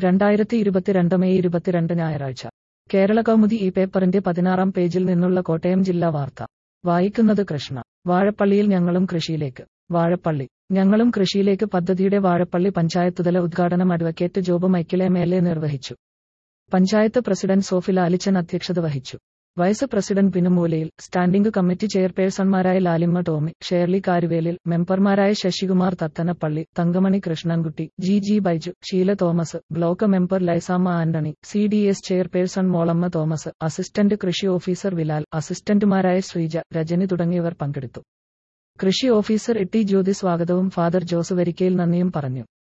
രണ്ടായിരത്തി ഇരുപത്തിരണ്ട് മെയ് ഇരുപത്തിരണ്ട് ഞായറാഴ്ച കേരള കൗമുദി ഈ പേപ്പറിന്റെ പതിനാറാം പേജിൽ നിന്നുള്ള കോട്ടയം ജില്ലാ വാർത്ത വായിക്കുന്നത് കൃഷ്ണ വാഴപ്പള്ളിയിൽ ഞങ്ങളും കൃഷിയിലേക്ക് വാഴപ്പള്ളി ഞങ്ങളും കൃഷിയിലേക്ക് പദ്ധതിയുടെ വാഴപ്പള്ളി പഞ്ചായത്തുതല ഉദ്ഘാടനം advocate Job Michael M L A നിർവഹിച്ചു പഞ്ചായത്ത് പ്രസിഡന്റ് സോഫി ലാലിച്ചൻ അധ്യക്ഷത വഹിച്ചു വൈസ് പ്രസിഡന്റ് ബിനുമൂലയിൽ സ്റ്റാൻഡിംഗ് കമ്മിറ്റി ചെയർപേഴ്സൺമാരായ ലാലിമ്മ ടോമി ഷേർലി കാരുവേലിൽ മെമ്പർമാരായ Sasikumar Thathanappally Thankamani Krishnankutty G G Baiju Sheela Thomas block member Lysamma Antony C D S chairperson Molamma Thomas assistant കൃഷി ഓഫീസർ വിലാൽ അസിസ്റ്റന്റുമാരായ ശ്രീജ രജനി തുടങ്ങിയവർ പങ്കെടുത്തു കൃഷി ഓഫീസർ ഇട്ടി ജ്യോതി സ്വാഗതവും ഫാദർ ജോസ് വരിക്കയിൽ നന്ദിയും പറഞ്ഞു